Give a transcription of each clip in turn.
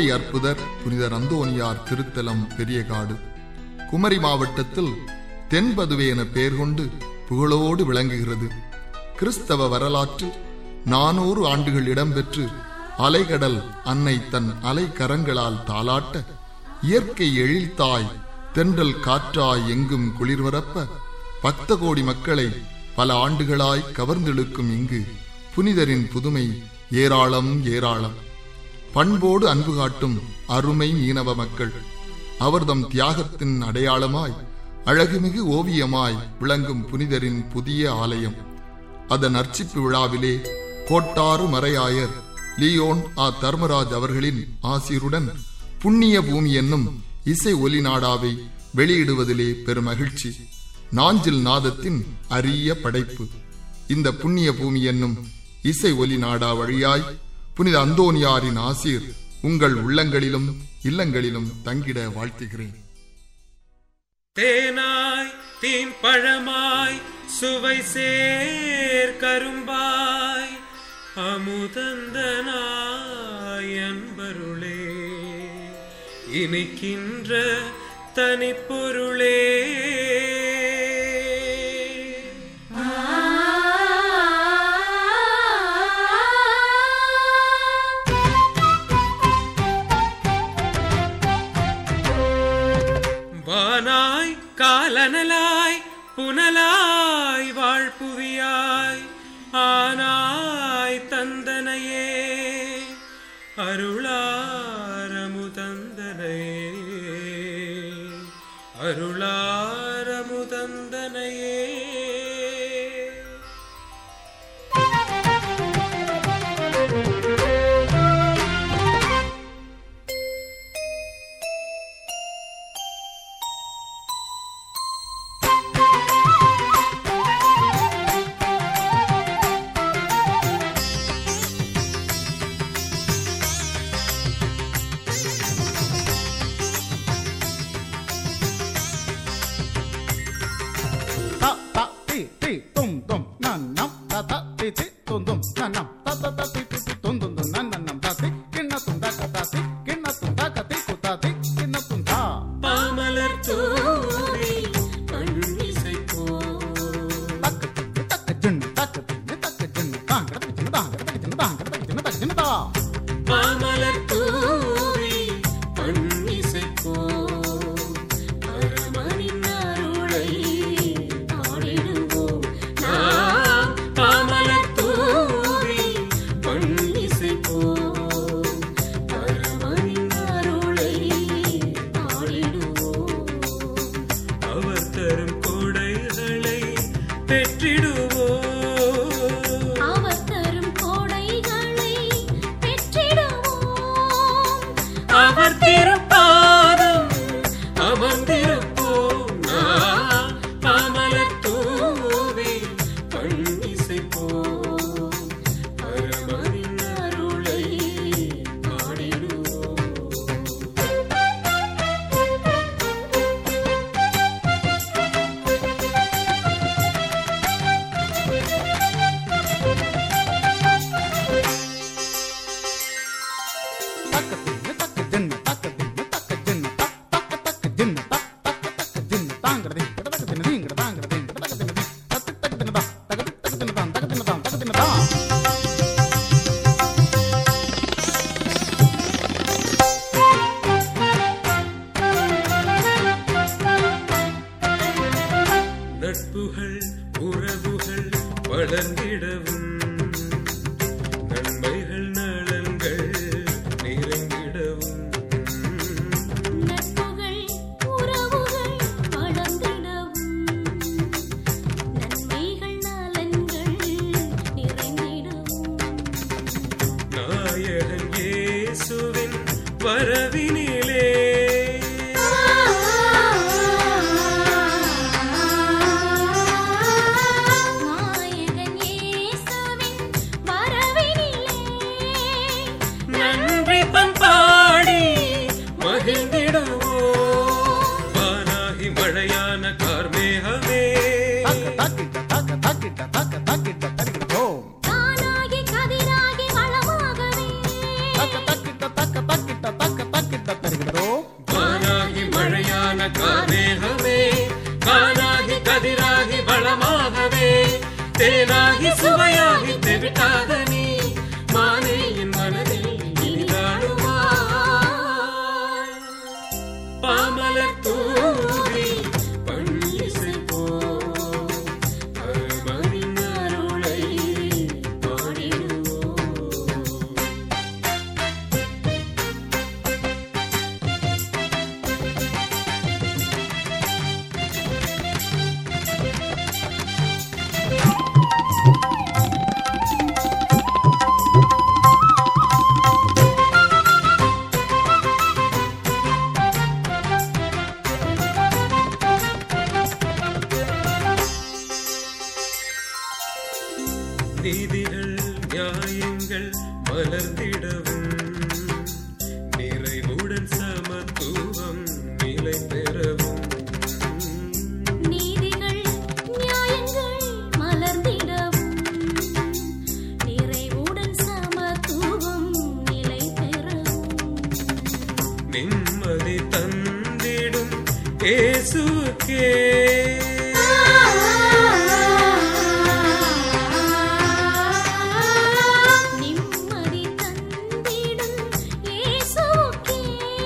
குமரி அற்புதர் புனிதர் அந்தோனியார் திருத்தலம் பெரியகாடு குமரி மாவட்டத்தில் தென்பதுவே என பெயர் கொண்டு புகழோடு விளங்குகிறது கிறிஸ்தவ வரலாற்றில் நானூறு ஆண்டுகள் இடம்பெற்று அலைகடல் அன்னை தன் அலை கரங்களால் தாளாட்ட இயற்கை எழில்தாய் தென்றல் காற்றாய் எங்கும் குளிர்வரப்ப பக்த கோடி மக்களை பல ஆண்டுகளாய் கவர்ந்தெழுக்கும் இங்கு புனிதரின் புதுமை ஏராளம் ஏராளம் பண்போடு அன்பு காட்டும் அருமை மீனவ மக்கள் அவர்தம் தியாகத்தின் அடையாளமாய் அழகுமிகு ஓவியமாய் விளங்கும் புனிதரின் புதிய ஆலயம் அதன் அர்ச்சிப்பு விழாவிலே கோட்டாறு மறையாயர் லியோன் ஆ தர்மராஜ் அவர்களின் ஆசிருடன் புண்ணிய பூமி என்னும் இசை ஒலி நாடாவை வெளியிடுவதிலே பெருமகிழ்ச்சி நாஞ்சில் நாதத்தின் அரிய படைப்பு இந்த புண்ணிய பூமி என்னும் இசை ஒலி நாடா வழியாய் புனித அந்தோனியாரின் ஆசீர் உங்கள் உள்ளங்களிலும் இல்லங்களிலும் தங்கிட வாழ்த்துகிறேன் தேனாய் தீம் பழமாய் சுவை சேர் கரும்பாய் அமுதந்தனாய் அன்பருளே இனிக்கின்ற தனிப்பொருளே வானாய் காலனலாய் புனலாய் வாழ்புவியாய் ஆனாய் தந்தனையே அருளாரமு தந்தனையே அருளாரமு தந்தனையே ta ta ti ti tum tum nan nam ta ta ti ti tum tum nan nam ta ta ta ti ti ti tum tum tum nan nan nam ta ti kinna tum da ka ta ti kinna tum da ka ti ku ta ti kinna tum da பாமலர் தூவி கண்ணிசைப்போ tak ti tak jin tak ti ni tak jin ta ka ti jin ta ka ti jin ta ka ti jin ta jin ta பாமலர் தூவி கண்ணிசைப்போ பரமனின் அருளை பாடிடுவோம் நாம் பாமலர் தூவி கண்ணிசைப்போ பரமனின் அருளை பாடிடுவோம் அவர் தரும் கொடைகளை பெற்றிடுவோம் அவர் தரும் கோடைகளை பெற்றிடுவோம் அவர் திருப்பாதம் அமர்ந்திருப்போம் நாம் அமலத் தூவி கண்ணிசைப்போம் பரமனின் அருளை பாடிடுவோம் tak ti ni tak jin tak ti ni tak jin ta ta ta ta jin ta ta ta ta jin ta ka ti ka ta ka ti ni ka ta ka ti ka ta ka ti ni ta ta ta ti ni ta ta ka ti ta ka ti ni ta ta ka ti ni ta ta ka ti ni ta நட்புகள் உறவுகள் வளர்ந்திடவும் நன்மைகள் நலன்கள் நிறைந்திடவும் நட்புகள் உறவுகள் வளர்ந்திடவும் நன்மைகள் நலன்கள் நிறைந்திடவும் நாயகன் இயேசுவின் வரவினிலே நாயகன் இயேசுவின் தேனாகி சுவையாகி தெவிட்டாத நீ மானே என் மனதில் இனிதாடுவா பாமலர் தூவி பள்ளிசை போ அருமணின் அருளை பாடிடுவோம் நீதிகள் நியாயங்கள் மலர்ந்திடவும் நிறைவுடன் சமத்துவம் நிலை பெறவும் நீதிகள் நியாயங்கள் மலர்ந்திடவும் நிறைவுடன் சமத்துவம் நிலை பெறவும் நிம்மதி தந்திடும் இயேசுக்கே நிம்மதி தந்திடும் இயேசுக்கே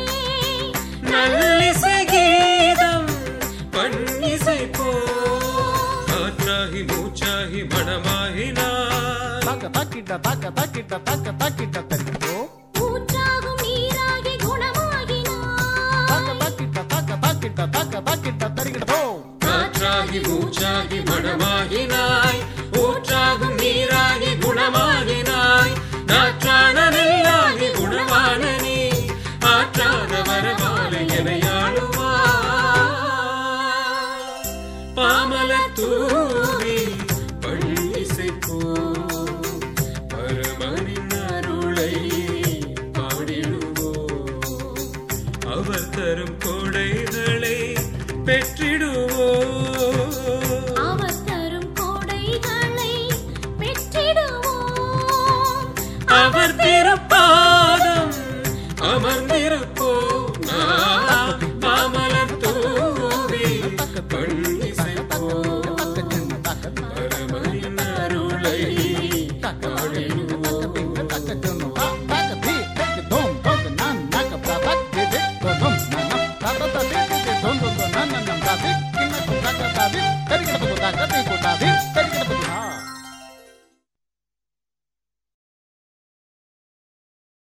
நல்லிசை கீதம் பண்ணிசை போ காற்றாகி மூச்சாகி மனமாகினார் தாக்க தாக்கிட்ட தாக்க தாக்கிட்ட தாக்க தாக்கிட்ட தெரியுதோ ஊற்றாகும் நீராகி குணமாகினார் தாக்க தாக்கிட்ட தாக்க தாக்கிட்ட தாக்க தாக்கிட்ட தெரியுதோ காற்றாகி மூச்சாகி மனமாகினாய் ஊற்றாகும் நீராகி குணமாகினாய் நாற்றான நெல்லாகி குணமான நீ ஆற்றாத வரவால எனையாளுவா பாமல தூவி பள்ளிசை போ